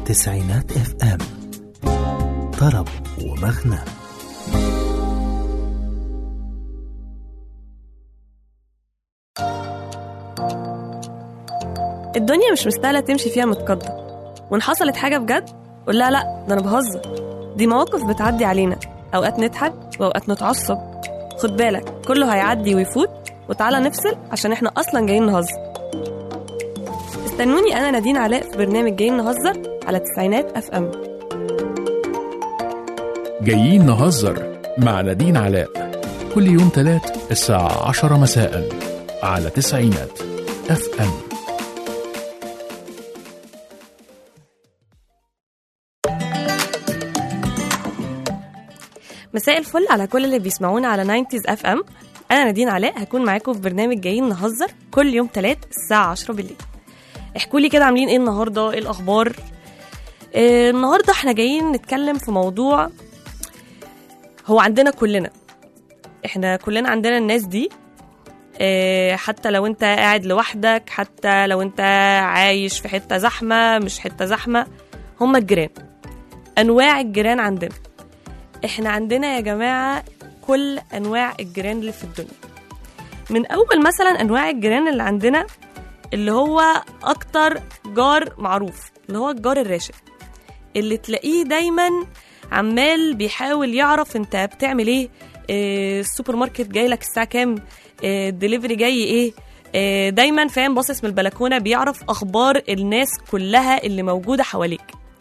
تسعينات اف ام طرب ومغنى الدنيا مش مستاهلة تمشي فيها متقدم وإن حصلت حاجة بجد قول لها لأ ده أنا بهزر دي مواقف بتعدي علينا أوقات نضحك وأوقات نتعصب خد بالك كله هيعدي ويفوت وتعالى نفصل عشان إحنا أصلا جايين نهزر استنوني أنا نادين علاء في برنامج جايين نهزر على تسعينات أف أم جايين نهزر مع نادين علاء كل يوم تلات الساعة عشرة مساء على تسعينات اف ام مساء الفل على كل اللي بيسمعونا على 90s اف ام انا نادين علاء هكون معاكم في برنامج جايين نهزر كل يوم تلات الساعه 10 بالليل احكوا لي كده عاملين ايه النهارده ايه الاخبار آه النهارده احنا جايين نتكلم في موضوع هو عندنا كلنا احنا كلنا عندنا الناس دي آه، حتى لو انت قاعد لوحدك حتى لو انت عايش في حته زحمه مش حته زحمه هم الجيران انواع الجيران عندنا احنا عندنا يا جماعه كل انواع الجيران اللي في الدنيا من اول مثلا انواع الجيران اللي عندنا اللي هو اكتر جار معروف اللي هو الجار الراشد اللي تلاقيه دايما عمال بيحاول يعرف انت بتعمل ايه آه، السوبر ماركت جاي لك الساعه كام آه، الدليفري جاي ايه آه، دايما فاهم باصص من البلكونه بيعرف اخبار الناس كلها اللي موجوده حواليك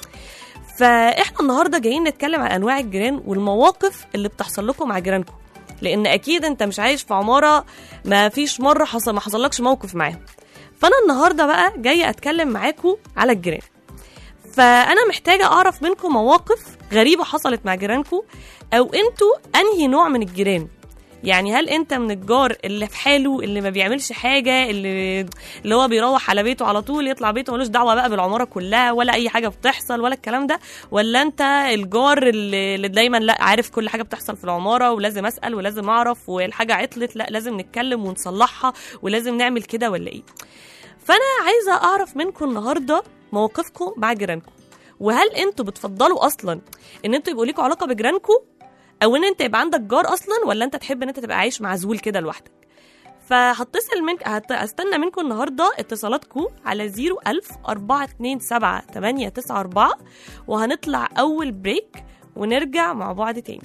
فاحنا النهارده جايين نتكلم عن انواع الجيران والمواقف اللي بتحصل لكم مع جيرانكم لان اكيد انت مش عايش في عماره ما فيش مره حصل ما حصلكش موقف معاهم فانا النهارده بقى جايه اتكلم معاكم على الجيران فانا محتاجه اعرف منكم مواقف غريبه حصلت مع جيرانكم او انتوا انهي نوع من الجيران يعني هل انت من الجار اللي في حاله اللي ما بيعملش حاجه اللي اللي هو بيروح على بيته على طول يطلع بيته ملوش دعوه بقى بالعماره كلها ولا اي حاجه بتحصل ولا الكلام ده ولا انت الجار اللي اللي دايما لا عارف كل حاجه بتحصل في العماره ولازم اسال ولازم اعرف والحاجه عطلت لا لازم نتكلم ونصلحها ولازم نعمل كده ولا ايه فانا عايزه اعرف منكم النهارده مواقفكم مع جيرانكم وهل انتوا بتفضلوا اصلا ان انتوا يبقوا ليكوا علاقه بجيرانكم او ان انت يبقى عندك جار اصلا ولا انت تحب ان انت تبقى عايش معزول كده لوحدك فهتصل منك هت... هستنى منكم النهارده اتصالاتكم على 01000 427 894 وهنطلع اول بريك ونرجع مع بعض تاني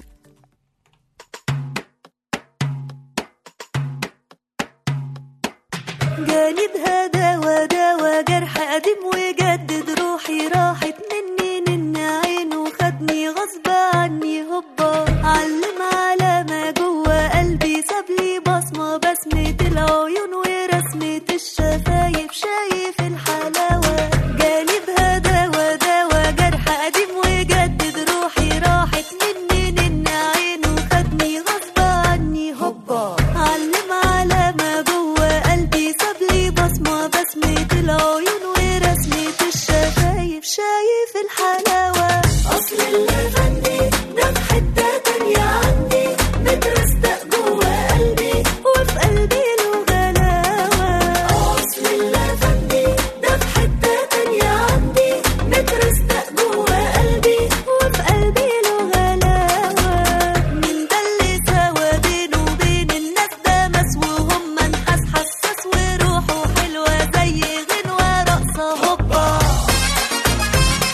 جاني بهداوى داوى جرح قديم وجدد روحي راحت مني من عينه خدني غصب عني هوبا علم على ما جوه قلبي سابلي بصمة بسمة العيون ورسمة الشفايف شايف الحلاوة جاني بهداوى داوى جرح قديم وجدد روحي راحت مني من عينه خدني غصب عني هوبا علم على ما جوه قلبي سابلي بصمة بسمة العيون ورسمة الشفايف شايف الحلاوة أصل اللي غني ده في حتة تانية عندي مترستق جوه قلبي وفي قلبي له غلاوة أصل اللي غني ده في حتة تانية عندي مترستق جوه قلبي وفي قلبي له غلاوة من ده اللي سوا بينه وبين الناس ده مسوهم منحاس حساس وروحه حلوة زي غنوة رقصة هوبا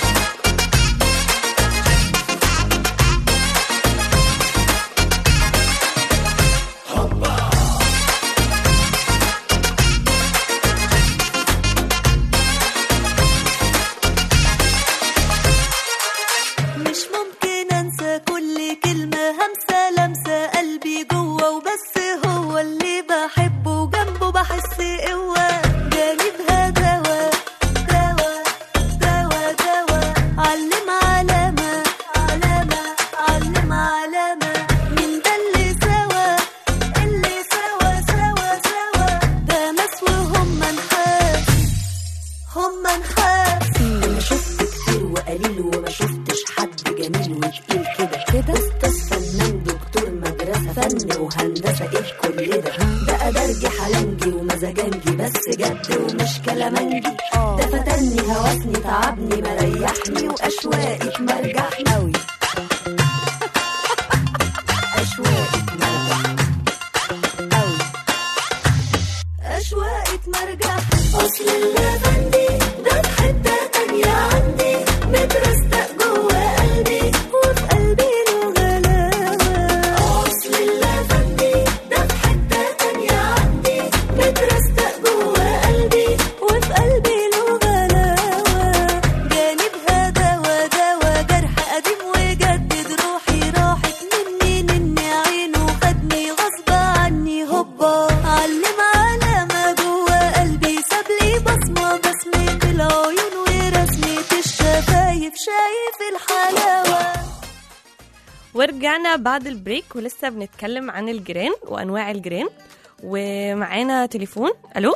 تعبني مريحني واشواقك مرجحني قوي اشواقك مرجحني قوي اشواقك مرجحني اصل اللبندي ده في حته تانية عندي مترستق جوه قلبي وفي قلبي له غلاوه اصل اللبندي ده في حته تانية عندي مترستق جوه قلبي وفي قلبي له غلاوه جانبها دوا دوا جرح قديم وجدد روحي راحت مني مني عينه خدني غصب عني هوبا علم علامة جوه قلبي ساب لي بصمة بسمة العيون ورسمة الشفايف شايف الحلاوة ورجعنا بعد البريك ولسه بنتكلم عن الجيران وانواع الجيران ومعانا تليفون الو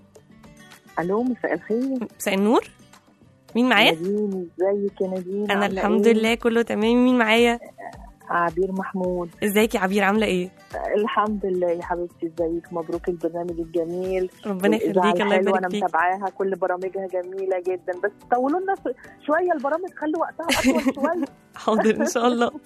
الو مساء الخير مساء النور مين معايا نادين ازيك يا نادين انا عاملة الحمد إيه؟ لله كله تمام مين معايا عبير محمود ازيك يا عبير عامله ايه الحمد لله يا حبيبتي ازيك مبروك البرنامج الجميل ربنا والإذاعة يخليك الله الحلوة، يبارك انا فيك متابعاها كل برامجها جميله جدا بس طولوا لنا شويه البرامج خلوا وقتها اطول شويه حاضر ان شاء الله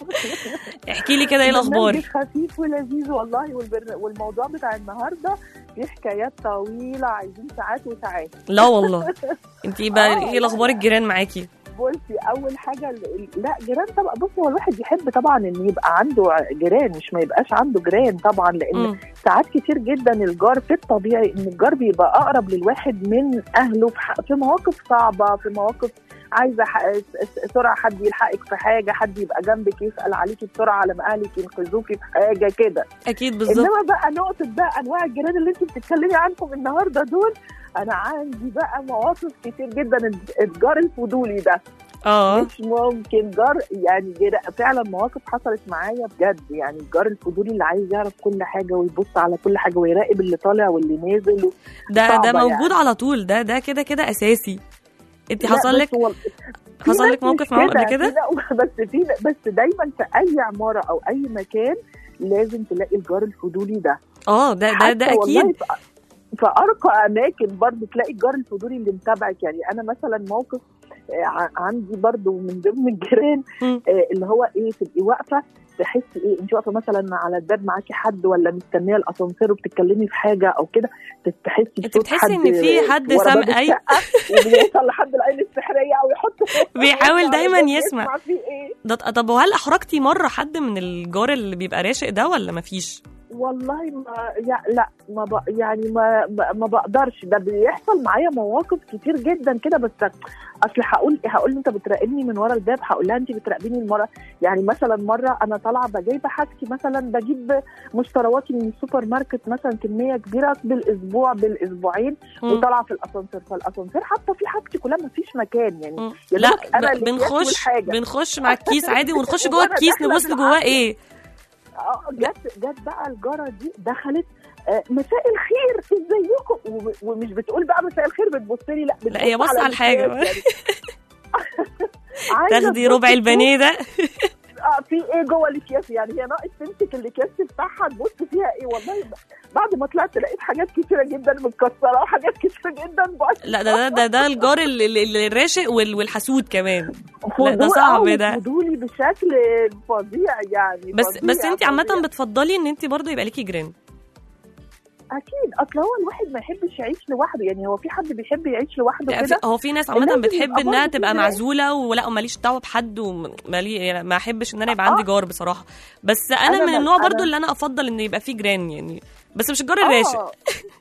احكي لي كده ايه الاخبار برنامج خفيف ولذيذ والله والبرن... والموضوع بتاع النهارده فيه حكايات طويله عايزين ساعات وساعات لا والله انت ايه بقى آه، ايه الاخبار الجيران معاكي بصي اول حاجه ال- ال- لا جيران طبعا بصي هو الواحد يحب طبعا ان يبقى عنده جيران مش ما يبقاش عنده جيران طبعا لان مم. ساعات كتير جدا الجار في الطبيعي ان الجار بيبقى اقرب للواحد من اهله في, ح- في مواقف صعبه في مواقف عايزه ح- س- سرعه حد يلحقك في حاجه حد يبقى جنبك يسال عليكي بسرعه على ما اهلك ينقذوكي في حاجه كده اكيد بالظبط انما بقى نقطه بقى انواع الجيران اللي انت بتتكلمي عنهم النهارده دول انا عندي بقى مواقف كتير جدا الجار الفضولي ده اه مش ممكن جار يعني جر- فعلا مواقف حصلت معايا بجد يعني الجار الفضولي اللي عايز يعرف كل حاجه ويبص على كل حاجه ويراقب اللي طالع واللي نازل و... ده صعبة ده يعني. موجود على طول ده ده كده كده اساسي انت لا، حصل بس لك وال- في حصل ناس لك موقف مش معاهم قبل كده؟ في لا، بس في بس دايما في اي عماره او اي مكان لازم تلاقي الجار الفضولي ده اه ده ده ده حتى والله اكيد في- في ارقى اماكن برضو تلاقي الجار الفضولي اللي متابعك يعني انا مثلا موقف آه، ع- عندي برضو من ضمن الجيران مم. آه، اللي هو ايه تبقي واقفه تحسي ايه انت واقفه مثلا على الباب معاكي حد ولا مستنيه الاسانسير وبتتكلمي في حاجه او كده تحسي انت بصوت بتحسي ان في حد ورا باب سامع- أي- الشقة وبيوصل لحد العين السحريه او يحط بيحاول على دايما الباب يسمع. فيه ايه ده طب وهل احرجتي مره حد من الجار اللي بيبقى راشق ده ولا مفيش والله ما يع... لا ما ب... يعني ما ما ما بقدرش ده بيحصل معايا مواقف كتير جدا كده بس اصل هقول هقول انت بتراقبني من ورا الباب هقول لها انت بتراقبيني من ورا يعني مثلا مره انا طالعه جايبه حاجتي مثلا بجيب مشترياتي من السوبر ماركت مثلا كميه كبيره بالاسبوع بالاسبوعين مم. وطالعه في الاسانسير فالاسانسير حاطه فيه حاجتي كلها ما فيش مكان يعني مم. يا لا دوبك أنا ب- اللي بنخش والحاجة. بنخش مع الكيس عادي ونخش جوه وأنا الكيس داخلة نبص جواه بالعافية. ايه اه جت جت بقى الجاره دي دخلت آه، مساء الخير ازيكم و- ومش بتقول بقى مساء الخير بتبص لي لا لا، هي بتبص بص على الحاجة. الكاس يعني. عايزة تاخدي تبص ربع تشوف، البانيه ده اه في ايه جوه الاكياس يعني هي ناقص تمسك الاكياس تفتحها تبص فيها ايه والله ب- بعد ما طلعت لقيت حاجات كتيره جدا متكسره وحاجات كتيره جدا بايظة. لا ده ده ده, ده الجار ال- ال- ال- الراشق وال- والحسود كمان لا، ده فضول- صعب آه، ده. فضولي بشكل فظيع يعني بس فظيع بس انت عامه فظيع. بتفضلي ان انت برضه يبقى ليكي جيران اكيد اصل هو الواحد ما يحبش يعيش لوحده يعني هو في حد بيحب يعيش لوحده لا، في- كده هو في ناس عامه لازم بتحب يبقى انها برضه في تبقى جيران. معزوله ولا ماليش دعوه بحد ومالي يعني ما احبش ان انا يبقى عندي آه. جار بصراحه بس انا, أنا من ما- النوع برضو أنا- اللي انا افضل ان يبقى فيه جيران يعني بس مش الجار آه. الراشق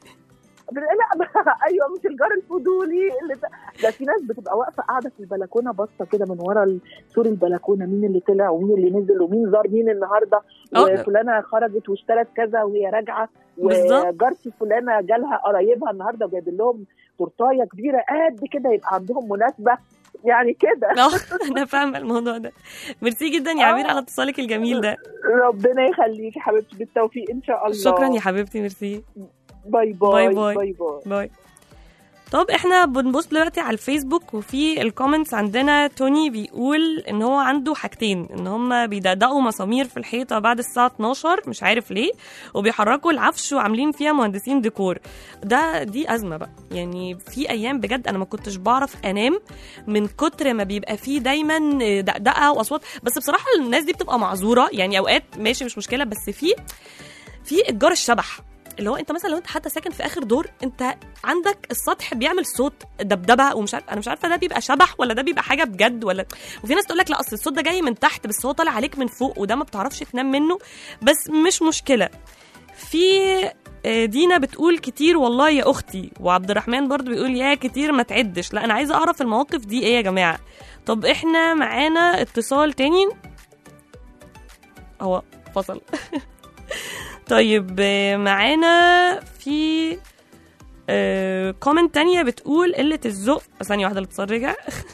لا ايوه مش الجار الفضولي اللي ده, ده في ناس بتبقى واقفه قاعده في البلكونه باصه كده من ورا ال- سور البلكونه مين اللي طلع ومين اللي نزل ومين زار مين النهارده آه. وفلانه خرجت واشترت كذا وهي راجعه بالظبط. وجارتي فلانه جالها قرايبها النهارده وجايب لهم تورتايه كبيره قد كده يبقى عندهم مناسبه يعني كده اه انا فاهمه الموضوع ده ميرسي جدا يا آه. عبير على اتصالك الجميل ده ربنا يخليكي حبيبتي بالتوفيق ان شاء الله شكرا يا حبيبتي ميرسي باي باي باي باي. باي باي باي طب احنا بنبص دلوقتي على الفيسبوك وفي الكومنتس عندنا توني بيقول ان هو عنده حاجتين ان هم بيدقدقوا مسامير في الحيطه بعد الساعه 12 مش عارف ليه وبيحركوا العفش وعاملين فيها مهندسين ديكور ده دي ازمه بقى يعني في ايام بجد انا ما كنتش بعرف انام من كتر ما بيبقى فيه دايما دقدقه واصوات بس بصراحه الناس دي بتبقى معذوره يعني اوقات ماشي مش مشكله بس في في اتجار الشبح اللي هو انت مثلا لو انت حتى ساكن في اخر دور انت عندك السطح بيعمل صوت دبدبه ومش عارف انا مش عارفه ده بيبقى شبح ولا ده بيبقى حاجه بجد ولا وفي ناس تقول لك لا اصل الصوت ده جاي من تحت بس هو طالع عليك من فوق وده ما بتعرفش تنام منه بس مش مشكله في آه، دينا بتقول كتير والله يا اختي وعبد الرحمن برضو بيقول يا كتير ما تعدش لا انا عايزه اعرف المواقف دي ايه يا جماعه طب احنا معانا اتصال تاني هو فصل طيب آه، معانا في كومنت تانية بتقول قلة الذوق ثانية واحدة الاتصال رجع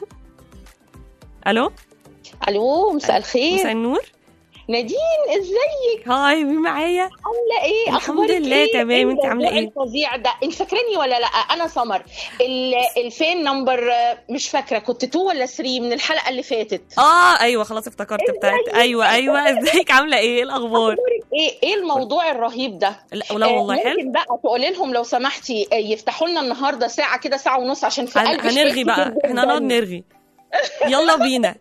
الو الو مساء الخير مساء النور نادين ازيك هاي مين معايا عامله ايه الحمد اخبارك لله ايه تمام، انت عاملة الموضوع ايه؟ الفظيع ده انت فاكراني ولا لا انا سمر ال- الفين نمبر آه، مش فاكره كنت 2 ولا 3 من الحلقه اللي فاتت اه ايوه خلاص افتكرت بتاعت ايوه ايوه ازيك عامله ايه إيه الاخبار اخبارك ايه ايه الموضوع الرهيب ده لا لا والله آه، حلو ممكن بقى تقولي لهم لو سمحتي آه، يفتحوا لنا النهارده ساعه كده ساعه ونص عشان في هن... قلبي شوية هنرغي بقى كتير احنا هنقعد جداً. نرغي يلا بينا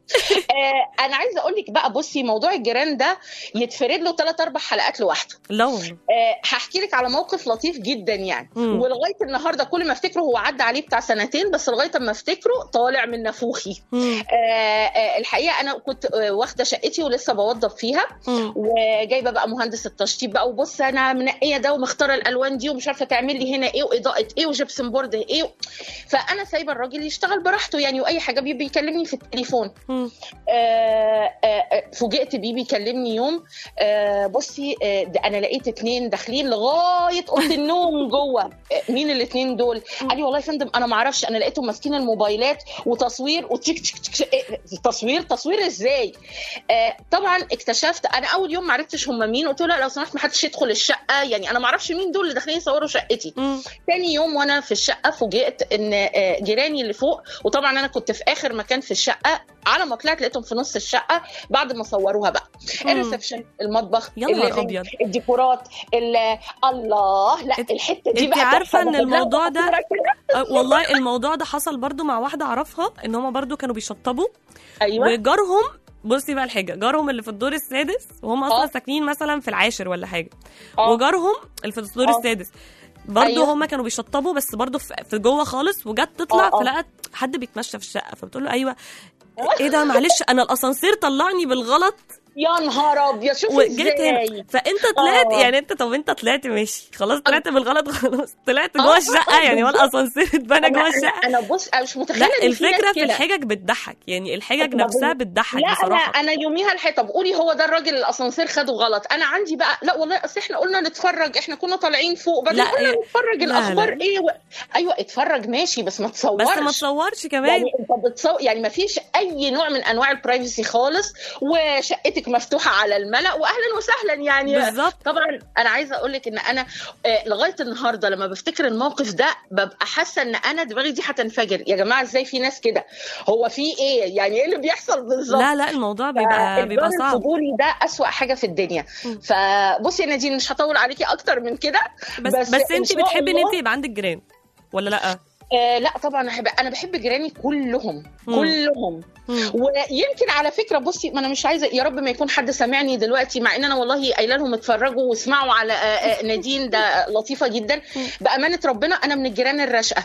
آه، انا عايزه اقول لك بقى بصي موضوع الجيران ده يتفرد له ثلاث اربع حلقات لوحده لا والله آه، هحكي لك على موقف لطيف جدا يعني مم. ولغايه النهارده كل ما افتكره هو عدى عليه بتاع سنتين بس لغايه ما افتكره طالع من نافوخي مم. آه، آه، الحقيقه انا كنت آه، واخده شقتي ولسه بوضب فيها مم. وجايبه بقى مهندس التشطيب بقى وبص انا منقيه ده ومختاره الالوان دي ومش عارفه تعمل لي هنا ايه واضاءه ايه وجبسن بورد ايه فانا سايبه الراجل يشتغل براحته يعني واي حاجه بيجي بيكلمني في التليفون مم. آه، آه، آه، فوجئت بيه بيكلمني يوم آه، بصي آه، ده انا لقيت اتنين داخلين لغايه اوضه النوم جوه آه، مين الاتنين دول؟ قال لي والله يا فندم انا ما اعرفش انا لقيتهم ماسكين الموبايلات وتصوير وتشيك تشيك تشيك إيه، تصوير تصوير ازاي؟ آه، طبعا اكتشفت انا اول يوم ما عرفتش هم مين قلت له لا لو سمحت ما حدش يدخل الشقه يعني انا ما اعرفش مين دول اللي داخلين يصوروا شقتي مم. تاني يوم وانا في الشقه فوجئت ان آه، جيراني اللي فوق وطبعا انا كنت في اخر مكان في الشقه على ما طلعت لقيتهم في نص الشقه بعد ما صوروها بقى مم. الريسبشن المطبخ يا نهار الليفينج، أبيض. الديكورات ال- الله لا انت- الحته دي انت بقى عارفة تحفة. ان الموضوع ده- بحط كده. أه، والله الموضوع ده حصل برضو مع واحده اعرفها ان هم برضو كانوا بيشطبوا ايوه وجارهم بصي بقى الحاجه جارهم اللي في الدور السادس وهم اصلا آه. ساكنين مثلا في العاشر ولا حاجه آه. وجارهم اللي في الدور آه. السادس برضه أيوة. هم كانوا بيشطبوا بس برضه في في جوه خالص وجت تطلع آه، آه. فلقت حد بيتمشى في الشقه فبتقول له ايوه ايه ده معلش انا الاسانسير طلعني بالغلط يا نهار ابيض شوفي وجيت هنا ازاي فانت طلعت آه. يعني انت طب انت طلعت ماشي خلاص طلعت بالغلط خلاص طلعت جوه الشقه يعني هو الاسانسير اتبنى جوه انا الشقه انا بص انا مش متخيله لا إن في ناس الفكره في كده. الحجج بتضحك يعني الحجج طب ما نفسها بي- بتضحك لا بصراحه لا انا يوميها الحقيقه طب قولي هو ده الراجل الاسانسير خده غلط انا عندي بقى لا والله اصل احنا قلنا نتفرج احنا كنا طالعين فوق بعدين لا، قلنا إيه. نتفرج لا، الاخبار لا. ايه و... ايوه اتفرج ماشي بس ما تصورش بس ما تصورش كمان يعني انت بتصور يعني ما فيش اي نوع من انواع البرايفسي خالص وشقتك مفتوحه على الملا واهلا وسهلا يعني بالظبط طبعا انا عايزه اقول لك ان انا آه، لغايه النهارده لما بفتكر الموقف ده ببقى حاسه ان انا دماغي دي هتنفجر يا جماعه ازاي في ناس كده هو في ايه يعني ايه اللي بيحصل بالظبط لا لا الموضوع بيبقى بيبقى الجار صعب الفضولي ده أسوأ حاجه في الدنيا مم. فبصي يا نادين مش هطول عليكي اكتر من كده بس بس بس إن انت شاء بتحبي ان الله- انت يبقى عندك جيران ولا لا آه لا طبعا أحب انا بحب جيراني كلهم مم. كلهم مم. ويمكن على فكره بصي ما انا مش عايزه يا رب ما يكون حد سامعني دلوقتي مع ان انا والله قايله لهم اتفرجوا واسمعوا على آه، آه، نادين ده لطيفه جدا بامانه ربنا انا من الجيران الرشقه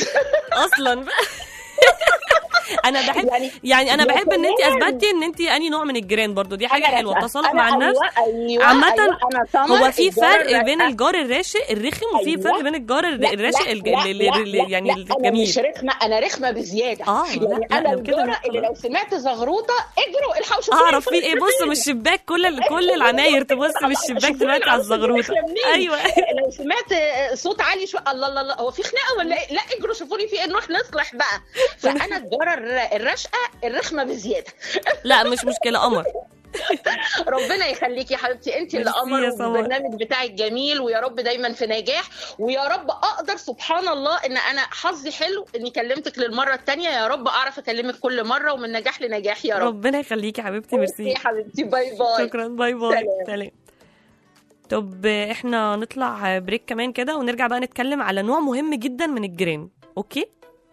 اصلا بقى انا بحب يعني يعني انا يا بحب ان انت سلام. اثبتي ان انت اني نوع من الجيران برضو دي حاجه أنا حلوه رشقة. التصالح أنا مع الناس أيوة أيوة عامة أيوة أنا سمر هو في الجار فرق بين الرشقة. الجار الراشق الرخم وفي أيوة. فرق بين الجار الر- لا، الراشق لا، الج- لا، اللي- لا، اللي- لا، يعني لا، انا مش الجميل رخمه انا رخمه بزياده آه، لا، يعني لا، انا لو كده الجاره اللي خلاص. لو سمعت زغروطه اجروا الحقوا شوفوا اعرف في ايه بص من الشباك كل ال- كل العماير تبص من الشباك دلوقتي على الزغروطه ايوه لو سمعت صوت عالي شويه الله الله الله هو في خناقه ولا ايه؟ لا اجروا شوفوا لي في ايه نروح نصلح بقى فانا الجاره الر- الرشقه الرخمه بزياده لا مش مشكله قمر ربنا يخليكي يا حبيبتي انت اللي ميرسي قمر يا سمر. والبرنامج بتاعك جميل ويا رب دايما في نجاح ويا رب اقدر سبحان الله ان انا حظي حلو اني كلمتك للمره الثانيه يا رب اعرف اكلمك كل مره ومن نجاح لنجاح يا رب ربنا يخليكي يا حبيبتي ميرسي يا حبيبتي باي باي شكرا باي باي سلام. سلام طب احنا نطلع بريك كمان كده ونرجع بقى نتكلم على نوع مهم جدا من الجيران اوكي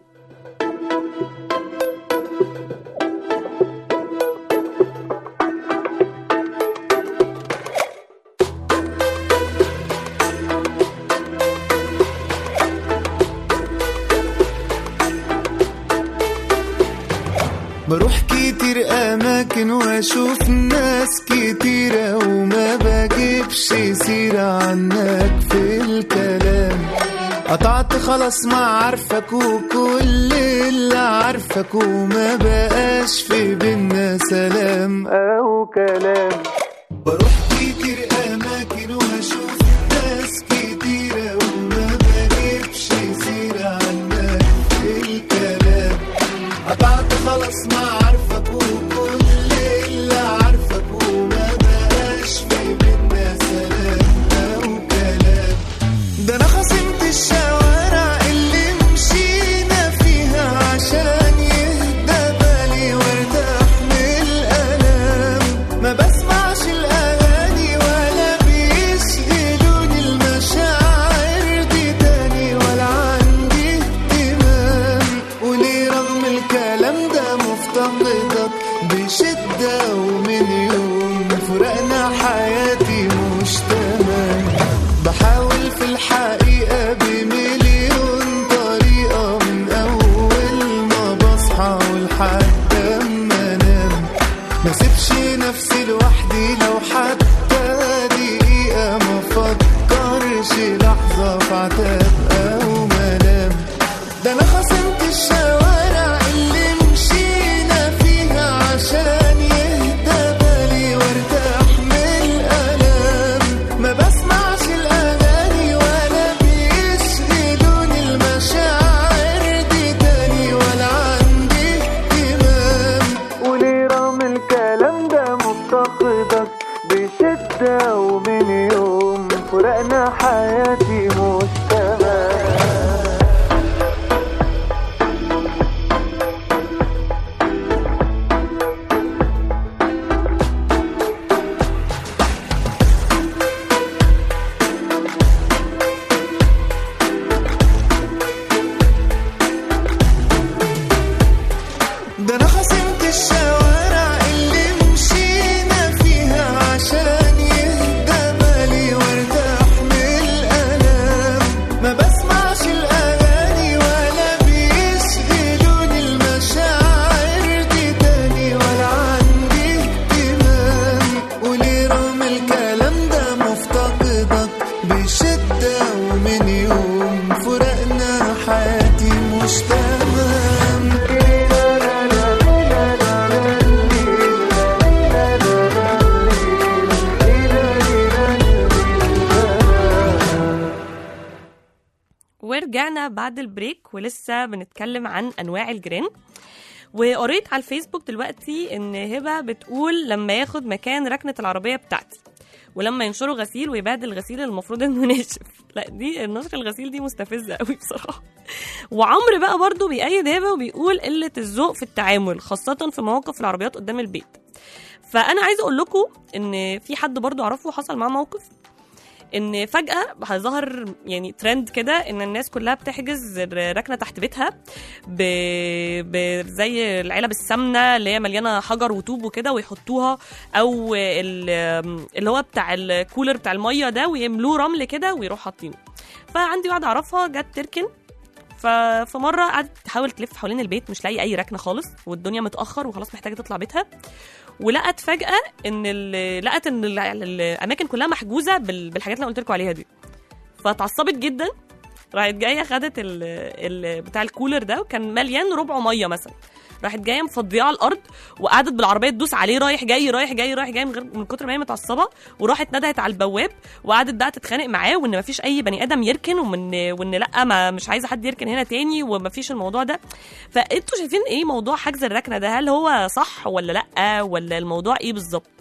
بروح كتير أماكن وأشوف ناس كتيرة وما بجيبش سيرة عنك في الكلام قطعت خلاص ما عارفك وكل اللي عارفك وما بقاش في بينا سلام أو كلام بروح كتير أماكن وأشوف ناس كتيرة وما بجيبش سيرة عنك في الكلام قطعت خلاص ما عارفك وكل اللي عارفك وما بقاش في بينا سلام أو كلام ده أنا خصمت الشوارع اللي مشينا فيها عشان يهدى بالي وارتاح من الألام ما بسمعش الأغاني ولا بيشغلوني المشاعر دي تاني ولا عندي اهتمام وليه رغم الكلام ده مفتقدك بشدة ومن يوم فرقنا حياتي مش تمام بحاول في الحقيقة بمليون طريقة من أول ما بصحى ولحد أما أنام ما سيبش نفسي لوحدي لو حتى دقيقة ما فكرش لحظة في عتاب أو ملام ده أنا خصمت الشوارع اللي مشينا فيها عشان يهدى بالي وارتاح من الألام ما بسمعش الأغاني ولا بيشغلوني المشاعر دي تاني ولا عندي اهتمام وليه رغم الكلام ده مفتقدك بشدة ومن يوم فرقنا حياتي مش تمام ده انا خصمت الشوارع اللي مشينا فيها عشان يهدى بالي وارتاح من الالام ما بسمعش الاغاني ولا بيشغلوني المشاعر دي تاني ولا عندي اهتمام وليه رغم الكلام ده مفتقدك بشدة ومن يوم فرقنا حياتي مش تمام ورجعنا بعد البريك ولسه بنتكلم عن انواع الجيران وقريت على الفيسبوك دلوقتي ان هبه بتقول لما ياخد مكان ركنه العربيه بتاعتي ولما ينشروا غسيل ويبهدل الغسيل المفروض انه ناشف لا دي نشر الغسيل دي مستفزه قوي بصراحه وعمرو بقى برضو بيأيد هبه وبيقول قله الذوق في التعامل خاصه في مواقف العربيات قدام البيت فانا عايزه اقول لكم ان في حد برضو اعرفه حصل معاه موقف ان فجاه ظهر يعني ترند كده ان الناس كلها بتحجز ركنه تحت بيتها ب... ب... زي العلب السمنه اللي هي مليانه حجر وطوب وكده ويحطوها او ال... اللي هو بتاع الكولر بتاع الميه ده ويملوه رمل كده ويروح حاطينه فعندي واحده اعرفها جت تركن ففي مره قعدت تحاول تلف حوالين البيت مش لاقي اي ركنه خالص والدنيا متاخر وخلاص محتاجه تطلع بيتها ولقت فجاه ان ال- لقت ان ال- الاماكن كلها محجوزه بال- بالحاجات اللي أنا قلت لكم عليها دي فاتعصبت جدا راحت جايه خدت ال ال بتاع الكولر ده وكان مليان ربعه ميه مثلا راحت جايه مفضيه على الارض وقعدت بالعربيه تدوس عليه رايح جاي رايح جاي رايح جاي من غير من كتر ما هي متعصبه وراحت ندهت على البواب وقعدت بقى تتخانق معاه وان مفيش اي بني ادم يركن ومن وان لا ما مش عايزه حد يركن هنا تاني ومفيش الموضوع ده فانتوا شايفين ايه موضوع حجز الركنه ده هل هو صح ولا لا ولا الموضوع ايه بالظبط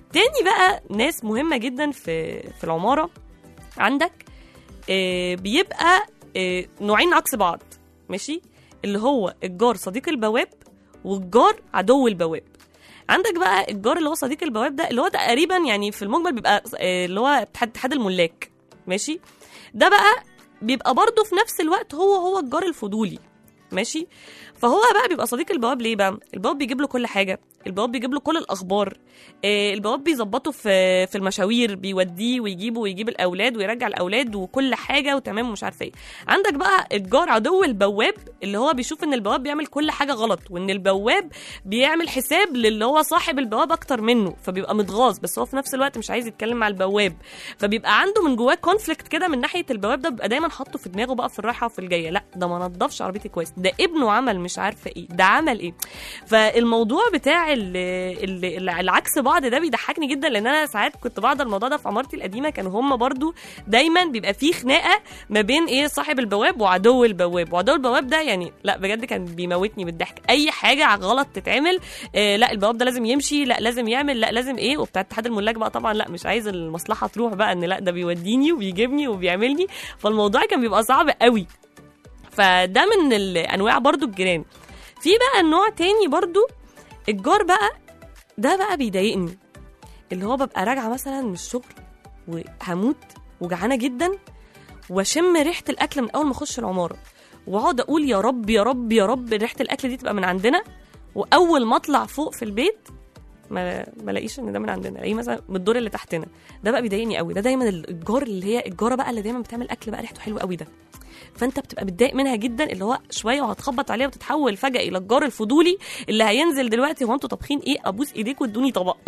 تاني بقى ناس مهمه جدا في في العماره عندك آه، بيبقى آه، نوعين عكس بعض ماشي اللي هو الجار صديق البواب والجار عدو البواب عندك بقى الجار اللي هو صديق البواب ده اللي هو تقريبا يعني في المجمل بيبقى آه، اللي هو اتحاد اتحاد الملاك ماشي ده بقى بيبقى برضه في نفس الوقت هو هو الجار الفضولي ماشي فهو بقى بيبقى صديق البواب ليه بقى البواب بيجيب له كل حاجه البواب بيجيب له كل الاخبار آه، البواب بيظبطه في في المشاوير بيوديه ويجيبه ويجيب الاولاد ويرجع الاولاد وكل حاجه وتمام ومش عارفه ايه عندك بقى الجار عدو البواب اللي هو بيشوف ان البواب بيعمل كل حاجه غلط وان البواب بيعمل حساب للي هو صاحب البواب اكتر منه فبيبقى متغاظ بس هو في نفس الوقت مش عايز يتكلم مع البواب فبيبقى عنده من جواه كونفليكت كده من ناحيه البواب ده بيبقى دايما حاطه في دماغه بقى في الرايحه وفي الجايه لا ده ما نضفش عربيتي كويس ده ابنه عمل مش عارفه ايه ده عمل ايه فالموضوع بتاع ال- ال- ال- العكس بعض ده بيضحكني جدا لان انا ساعات كنت بحضر الموضوع ده في عمارتي القديمه كانوا هم برضو دايما بيبقى فيه خناقه ما بين ايه صاحب البواب وعدو البواب وعدو البواب ده يعني لا بجد كان بيموتني بالضحك اي حاجه غلط تتعمل آه لا البواب ده لازم يمشي لا لازم يعمل لا لازم ايه وبتاع اتحاد الملاك بقى طبعا لا مش عايز المصلحه تروح بقى ان لا ده بيوديني وبيجيبني وبيعملني فالموضوع كان بيبقى صعب قوي فده من الانواع برضو الجيران في بقى النوع تاني برضو الجار بقى ده بقى بيضايقني اللي هو ببقى راجعه مثلا من الشغل وهموت وجعانه جدا واشم ريحه الاكل من اول ما اخش العماره واقعد اقول يا رب يا رب يا رب ريحه الاكل دي تبقى من عندنا واول ما اطلع فوق في البيت ما ما الاقيش ان ده من عندنا الاقيه مثلا من الدور اللي تحتنا ده بقى بيضايقني قوي ده دايما الجار اللي هي الجاره بقى اللي دايما بتعمل اكل بقى ريحته حلوه قوي ده فانت بتبقى متضايق منها جدا اللي هو شويه وهتخبط عليها وتتحول فجاه الى الجار الفضولي اللي هينزل دلوقتي هو انتوا طابخين ايه ابوس ايديك وادوني طبق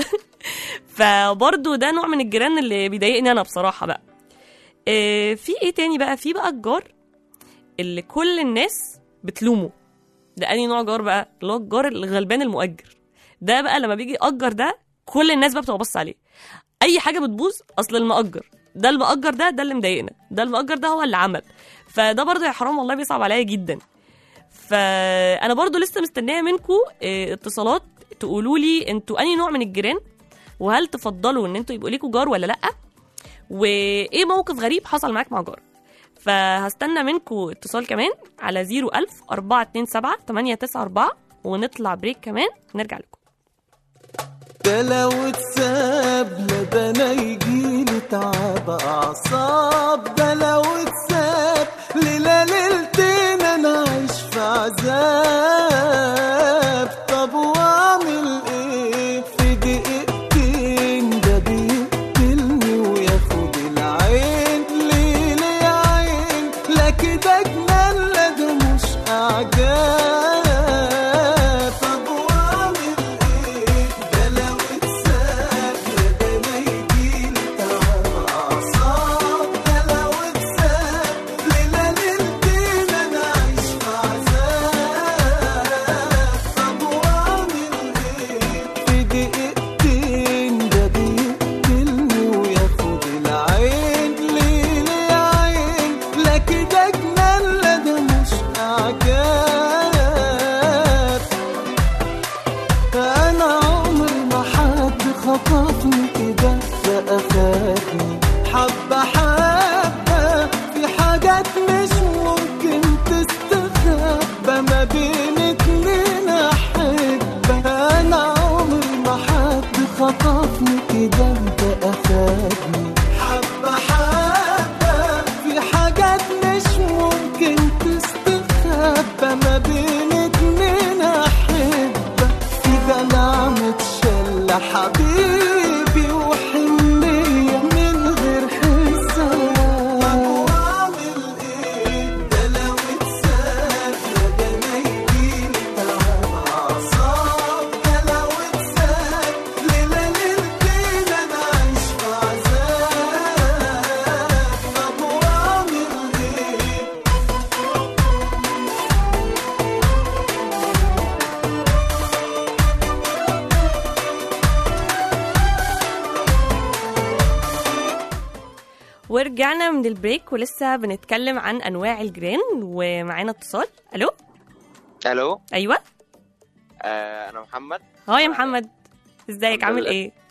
فبرضه ده نوع من الجيران اللي بيضايقني انا بصراحه بقى إيه في ايه تاني بقى في بقى الجار اللي كل الناس بتلومه ده انهي نوع جار بقى اللي هو الجار الغلبان المؤجر ده بقى لما بيجي يأجر ده كل الناس بقى بتبقى باصه عليه اي حاجه بتبوظ اصل المأجر ده المأجر ده ده اللي مضايقنا ده المأجر ده هو اللي عمل فده برضه يا حرام والله بيصعب عليا جدا فانا برضه لسه مستنيه منكم اتصالات تقولوا لي انتوا انهي نوع من الجيران وهل تفضلوا ان انتوا يبقوا ليكوا جار ولا لا وايه موقف غريب حصل معاك مع جار فهستنى منكم اتصال كمان على 01000 427 894 ونطلع بريك كمان نرجع لكم ده لو اتساب لا ده انا يجيلي تعب اعصاب ده لو اتساب ليلة ليلتين انا عايش في عذاب طب واعمل ايه في دقيقتين ده بيقتلني وياخد العين ليه ليه يا عين لا كده جنان لا ده مش اعجاب طب واعمل ايه ده لو اتساب لا ده انا يجيلي تعب اعصاب ده لو اتساب ليلة ليلتين انا عايش في عذاب طب واعمل ايه في دقيقتين ده بيقتلني وياخد العين ليه ليه يا عين لا كده جنان لا ده مش اعجاب انا عمري ما حد خطفني كده بقى فاتني حبة حبة في حاجات مش ممكن تستخبى ما بين اتنين احبة انا عمري ما حد خطفني كده بقى فاتني حبة حبة في حاجات مش ممكن تستخبى ما بين اتنين احبة في دلع متشلة حبيبي وحنية من غير حساب طب واعمل ايه ده لو اتساب لا ده انا يجيلي تعب اعصاب ده لو اتساب ليلة ليلتين انا عايش في عذاب طب واعمل ايه ورجعنا من البريك ولسه بنتكلم عن انواع الجيران ومعانا اتصال الو الو ايوه آه انا محمد اه يا محمد ازيك الحمد عامل لله. ايه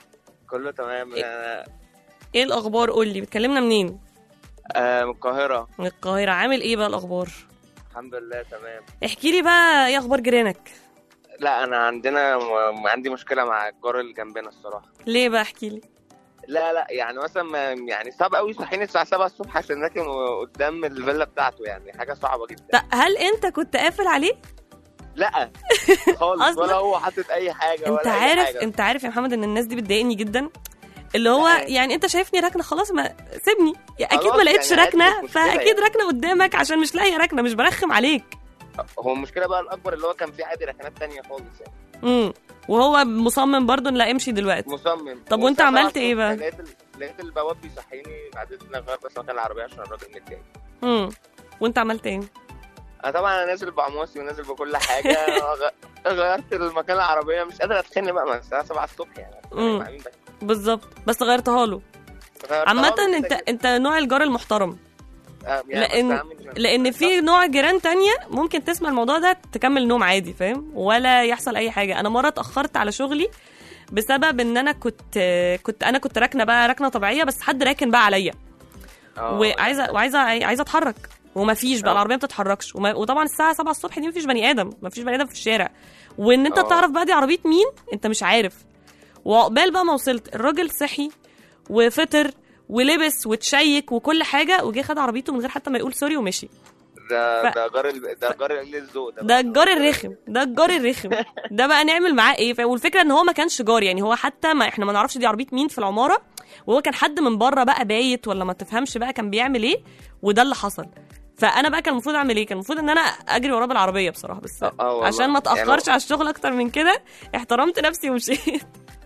كله تمام انا ايه الاخبار قول لي بتكلمنا منين آه من القاهره من القاهره عامل ايه بقى الاخبار الحمد لله تمام احكي لي بقى ايه اخبار جيرانك لا انا عندنا م... عندي مشكله مع الجار اللي جنبنا الصراحه ليه بقى احكي لي لا لا يعني مثلا ما- يعني صعب قوي يصحيني الساعه 7 الصبح عشان راكن قدام الفيلا بتاعته يعني حاجه صعبه جدا طب هل انت كنت قافل عليه لا خالص أصلاً؟ ولا هو حاطط اي حاجه ولا انت أي عارف حاجة. انت عارف يا محمد ان الناس دي بتضايقني جدا اللي هو لا. يعني انت شايفني راكنه خلاص ما سيبني يعني اكيد خلاص ما لقيتش يعني عادي، راكنه مش مشكلة فاكيد يعني. راكنه قدامك عشان مش لاقيه راكنه مش برخم عليك هو المشكله بقى الاكبر اللي هو كان في عادي ركنات تانية خالص يعني امم وهو مصمم برضه ان لا امشي دلوقتي مصمم طب وانت والساعة عملت سبعة ايه بقى؟ الصبح لقيت ال- لقيت البواب بيصحيني بعدين غير بس مكان العربيه عشان الراجل متضايق امم وانت عملت ايه انا طبعا انا نازل بعموسي ونازل بكل حاجه غ- غيرت المكان العربيه مش قادر اتخانق بقى من الساعه 7 الصبح يعني مم. مع مين بس؟ بالظبط بس غيرتها له غيرتها عامة له انت كده. انت نوع الجار المحترم آه، يعني بس لان أعمل- لان في نوع جيران تانية ممكن تسمع الموضوع ده تكمل نوم عادي فاهم ولا يحصل اي حاجه انا مره اتاخرت على شغلي بسبب ان انا كنت كنت انا كنت راكنه بقى ركنه طبيعيه بس حد راكن بقى عليا آه، وعايزه وعايزه عايزه اتحرك وما فيش بقى آه. العربيه ما بتتحركش وما وطبعا الساعه 7 الصبح دي ما فيش بني ادم ما فيش بني ادم في الشارع وان انت آه. تعرف بقى دي عربيه مين انت مش عارف وعقبال بقى ما وصلت الراجل صحي وفطر ولبس وتشيك وكل حاجه وجه خد عربيته من غير حتى ما يقول سوري ومشي ده ف- ده جار ال- ده جار قليل الذوق ده ده الجار الرخم ده الجار الرخم ده بقى نعمل معاه ايه ف- والفكره ان هو ما كانش جار يعني هو حتى ما احنا ما نعرفش دي عربيه مين في العماره وهو كان حد من بره بقى بايت ولا ما تفهمش بقى كان بيعمل ايه وده اللي حصل فانا بقى كان المفروض اعمل ايه كان المفروض ان انا اجري وراه بالعربيه بصراحه بس آه، آه والله. عشان ما اتاخرش يعني على الشغل اكتر من كده احترمت نفسي ومشيت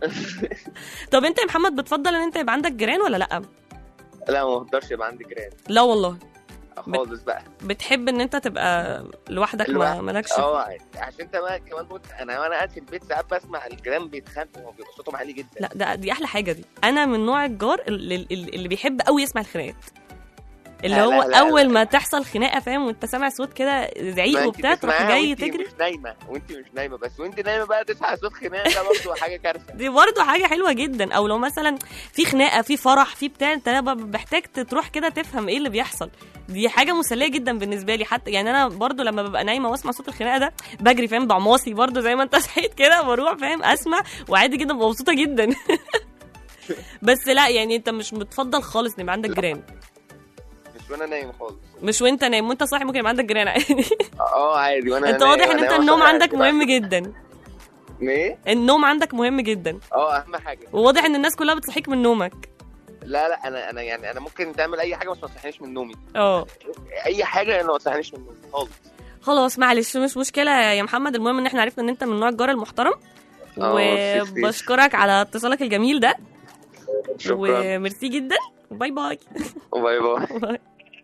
طب انت يا محمد بتفضل ان انت يبقى عندك جيران ولا لا لا ما بقدرش يبقى عندي جيران لا والله خالص بقى بتحب ان انت تبقى لوحدك ما الواحد- مالكش اه عشان انت بقى كمان قلت انا وانا قاعد في البيت ساعات بسمع الجيران بيتخانقوا وبيبقى صوتهم عالي جدا لا ده دي احلى حاجه دي انا من نوع الجار اللي, اللي اللي بيحب قوي يسمع الخناقات اللي لا، هو لا، لا، اول لا. ما تحصل خناقه فاهم وانت سامع صوت كده ما زعيق انت وبتاع تروح تسمعها جاي وانت تجري مش نايمه وانت مش نايمه بس وانت نايمه بقى تصحى صوت خناقه ده برضه حاجه كارثه دي برضه حاجه حلوه جدا او لو مثلا في خناقه في فرح في بتاع انت بقى محتاج تروح كده تفهم ايه اللي بيحصل دي حاجه مسليه جدا بالنسبه لي حتى يعني انا برضو لما ببقى نايمه واسمع صوت الخناقه ده بجري فاهم بعماصي برضو زي ما انت صحيت كده بروح فاهم اسمع وعادي جدا ببقى مبسوطه جدا بس لا يعني انت مش متفضل خالص ان يبقى عندك جيران مش وانا نايم خالص مش وانت نايم وانت صاحي ممكن يبقى عندك جيران عادي اه عادي وانا انت نايم- واضح ان وانا انت نايم النوم أصلاً عندك عادي. مهم جدا ايه النوم عندك مهم جدا اه اهم حاجه وواضح ان الناس كلها بتصحيك من نومك لا لا انا انا يعني انا ممكن تعمل اي حاجه بس ما تصحينيش من نومي اه اي حاجه انا ما تصحينيش من نومي خالص خلاص معلش مش مشكله يا محمد المهم ان احنا عرفنا ان انت من نوع الجار المحترم اه، ميرسي. وبشكرك على اتصالك الجميل ده شكرا وميرسي جدا باي باي باي باي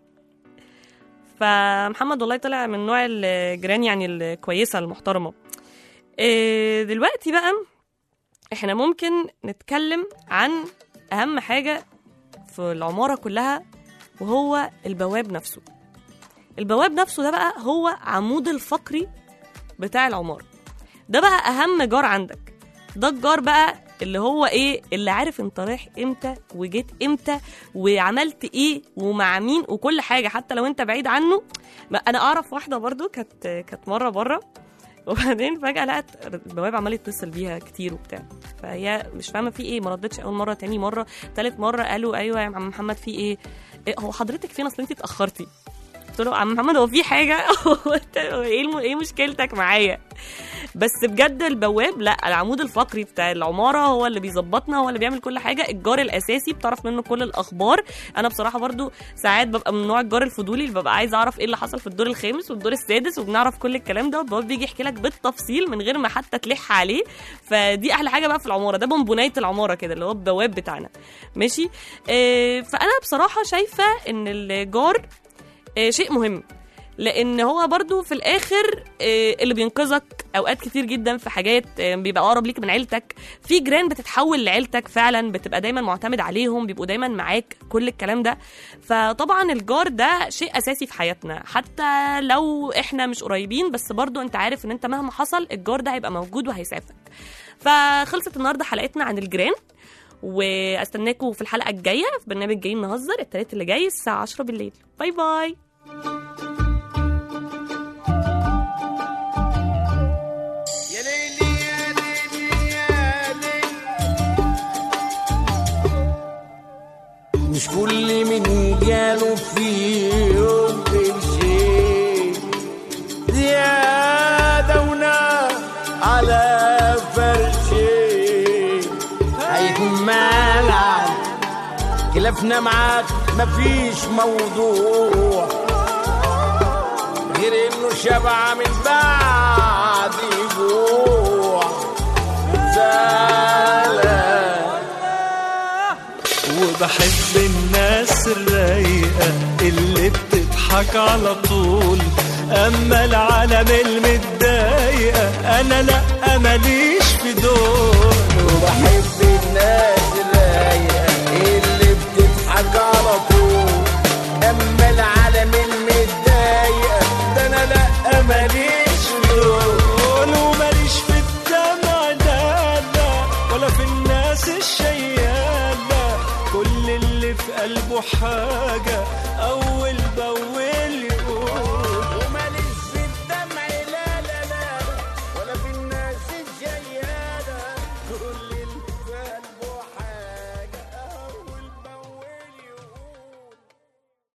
فمحمد والله طلع من نوع الجيران يعني الكويسه المحترمه إيه، دلوقتي بقى احنا ممكن نتكلم عن اهم حاجه في العماره كلها وهو البواب نفسه البواب نفسه ده بقى هو عمود الفقري بتاع العماره ده بقى اهم جار عندك ده الجار بقى اللي هو ايه اللي عارف انت رايح امتى وجيت امتى وعملت ايه ومع مين وكل حاجه حتى لو انت بعيد عنه ما انا اعرف واحده برضو كانت كانت مره بره وبعدين فجاه لقت البواب عمال يتصل بيها كتير وبتاع فهي مش فاهمه في ايه ما ردتش اول مره تاني مره تالت مره قالوا ايوه يا عم محمد في ايه إيه، هو حضرتك فين اصل انت اتاخرتي قلت له عم محمد هو في حاجه هو انت ايه الم- ايه مشكلتك معايا بس بجد البواب لا العمود الفقري بتاع العماره هو اللي بيظبطنا هو اللي بيعمل كل حاجه الجار الاساسي بتعرف منه كل الاخبار انا بصراحه برضو ساعات ببقى من نوع الجار الفضولي اللي ببقى عايزه اعرف ايه اللي حصل في الدور الخامس والدور السادس وبنعرف كل الكلام ده والبواب بيجي يحكي لك بالتفصيل من غير ما حتى تلح عليه فدي احلى حاجه بقى في العماره ده بونبونايه العماره كده اللي هو البواب بتاعنا ماشي آه فانا بصراحه شايفه ان الجار آه شيء مهم لان هو برضو في الاخر آه، اللي بينقذك اوقات كتير جدا في حاجات آه، بيبقى اقرب ليك من عيلتك في جيران بتتحول لعيلتك فعلا بتبقى دايما معتمد عليهم بيبقوا دايما معاك كل الكلام ده فطبعا الجار ده شيء اساسي في حياتنا حتى لو احنا مش قريبين بس برضو انت عارف ان انت مهما حصل الجار ده هيبقى موجود وهيسعفك فخلصت النهارده حلقتنا عن الجيران واستناكم في الحلقه الجايه في برنامج جايين نهزر التلات اللي جاي الساعه 10 بالليل باي باي يا ليلي يا ليلي يا ليلي مش كل من جاله في يوم قرشين زيادة ونار على فرشين هيكون مالك خلافنا معاك مفيش موضوع غير انه شبع من بعد جوع زعلان وبحب الناس الرايقة اللي بتضحك على طول أما العالم المتضايقة أنا لأ ماليش في دول وبحب الناس الرايقة اللي بتضحك على طول اما العالم المتضايقة ده انا لا ماليش دول وماليش في الدمع لا لا ولا في الناس الشيالة كل اللي في قلبه حاجة